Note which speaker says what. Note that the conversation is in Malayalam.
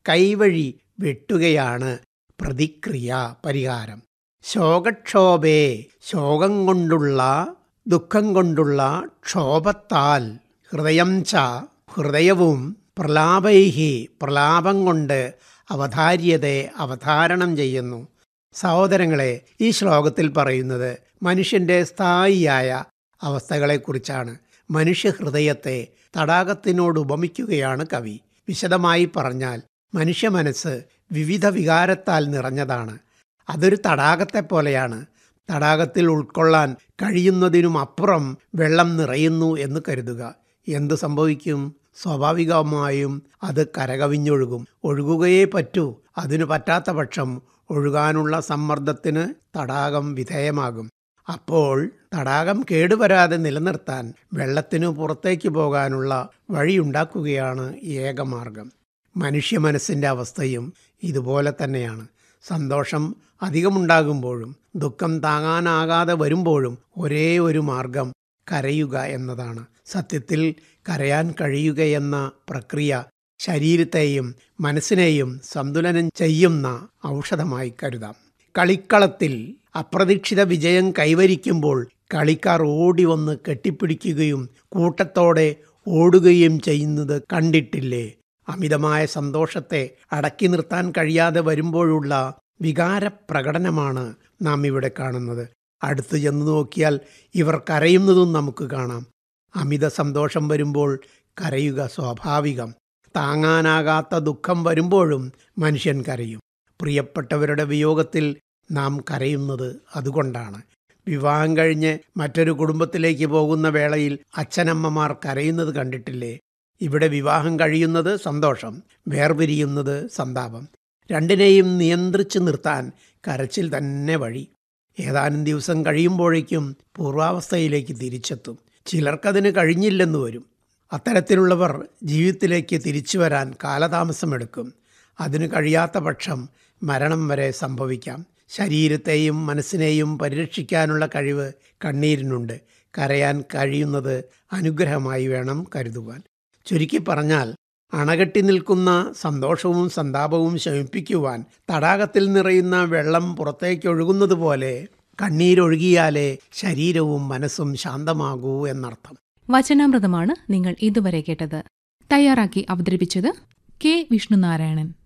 Speaker 1: കൈവഴി വെട്ടുകയാണ് പ്രതിക്രിയ പരിഹാരം ശോകക്ഷോഭേ ശോകം കൊണ്ടുള്ള ദുഃഖം കൊണ്ടുള്ള ക്ഷോഭത്താൽ ഹൃദയം ച ഹൃദയവും പ്രലാപൈഹി പ്രലാപം കൊണ്ട് അവതാര്യതെ അവതാരണം ചെയ്യുന്നു സഹോദരങ്ങളെ ഈ ശ്ലോകത്തിൽ പറയുന്നത് മനുഷ്യന്റെ സ്ഥായിയായ അവസ്ഥകളെക്കുറിച്ചാണ് മനുഷ്യഹൃദയത്തെ തടാകത്തിനോട് ഉപമിക്കുകയാണ് കവി വിശദമായി പറഞ്ഞാൽ മനുഷ്യ മനസ്സ് വിവിധ വികാരത്താൽ നിറഞ്ഞതാണ് അതൊരു തടാകത്തെ പോലെയാണ് തടാകത്തിൽ ഉൾക്കൊള്ളാൻ കഴിയുന്നതിനും അപ്പുറം വെള്ളം നിറയുന്നു എന്ന് കരുതുക എന്തു സംഭവിക്കും സ്വാഭാവികമായും അത് കരകവിഞ്ഞൊഴുകും ഒഴുകുകയേ പറ്റൂ അതിനു പറ്റാത്ത പക്ഷം ഒഴുകാനുള്ള സമ്മർദ്ദത്തിന് തടാകം വിധേയമാകും അപ്പോൾ തടാകം കേടുവരാതെ നിലനിർത്താൻ വെള്ളത്തിനു പുറത്തേക്ക് പോകാനുള്ള വഴിയുണ്ടാക്കുകയാണ് ഏകമാർഗം മനുഷ്യ മനസ്സിൻ്റെ അവസ്ഥയും ഇതുപോലെ തന്നെയാണ് സന്തോഷം അധികമുണ്ടാകുമ്പോഴും ദുഃഖം താങ്ങാനാകാതെ വരുമ്പോഴും ഒരേ ഒരു മാർഗം കരയുക എന്നതാണ് സത്യത്തിൽ കരയാൻ കഴിയുകയെന്ന പ്രക്രിയ ശരീരത്തെയും മനസ്സിനെയും സന്തുലനം ചെയ്യുന്ന ഔഷധമായി കരുതാം കളിക്കളത്തിൽ അപ്രതീക്ഷിത വിജയം കൈവരിക്കുമ്പോൾ കളിക്കാർ ഓടി വന്ന് കെട്ടിപ്പിടിക്കുകയും കൂട്ടത്തോടെ ഓടുകയും ചെയ്യുന്നത് കണ്ടിട്ടില്ലേ അമിതമായ സന്തോഷത്തെ അടക്കി നിർത്താൻ കഴിയാതെ വരുമ്പോഴുള്ള വികാര പ്രകടനമാണ് നാം ഇവിടെ കാണുന്നത് അടുത്ത് ചെന്ന് നോക്കിയാൽ ഇവർ കരയുന്നതും നമുക്ക് കാണാം അമിത സന്തോഷം വരുമ്പോൾ കരയുക സ്വാഭാവികം താങ്ങാനാകാത്ത ദുഃഖം വരുമ്പോഴും മനുഷ്യൻ കരയും പ്രിയപ്പെട്ടവരുടെ വിയോഗത്തിൽ നാം കരയുന്നത് അതുകൊണ്ടാണ് വിവാഹം കഴിഞ്ഞ് മറ്റൊരു കുടുംബത്തിലേക്ക് പോകുന്ന വേളയിൽ അച്ഛനമ്മമാർ കരയുന്നത് കണ്ടിട്ടില്ലേ ഇവിടെ വിവാഹം കഴിയുന്നത് സന്തോഷം വേർപിരിയുന്നത് സന്താപം രണ്ടിനെയും നിയന്ത്രിച്ചു നിർത്താൻ കരച്ചിൽ തന്നെ വഴി ഏതാനും ദിവസം കഴിയുമ്പോഴേക്കും പൂർവാവസ്ഥയിലേക്ക് തിരിച്ചെത്തും ചിലർക്കതിന് കഴിഞ്ഞില്ലെന്ന് വരും അത്തരത്തിലുള്ളവർ ജീവിതത്തിലേക്ക് തിരിച്ചു വരാൻ കാലതാമസമെടുക്കും അതിന് കഴിയാത്ത പക്ഷം മരണം വരെ സംഭവിക്കാം ശരീരത്തെയും മനസ്സിനെയും പരിരക്ഷിക്കാനുള്ള കഴിവ് കണ്ണീരിനുണ്ട് കരയാൻ കഴിയുന്നത് അനുഗ്രഹമായി വേണം കരുതുവാൻ ചുരുക്കി പറഞ്ഞാൽ അണകെട്ടി നിൽക്കുന്ന സന്തോഷവും സന്താപവും ശമിപ്പിക്കുവാൻ തടാകത്തിൽ നിറയുന്ന വെള്ളം പുറത്തേക്കൊഴുകുന്നത് പോലെ കണ്ണീരൊഴുകിയാലേ ശരീരവും മനസ്സും ശാന്തമാകൂ എന്നർത്ഥം
Speaker 2: വചനാമൃതമാണ് നിങ്ങൾ ഇതുവരെ കേട്ടത് തയ്യാറാക്കി അവതരിപ്പിച്ചത് കെ വിഷ്ണുനാരായണൻ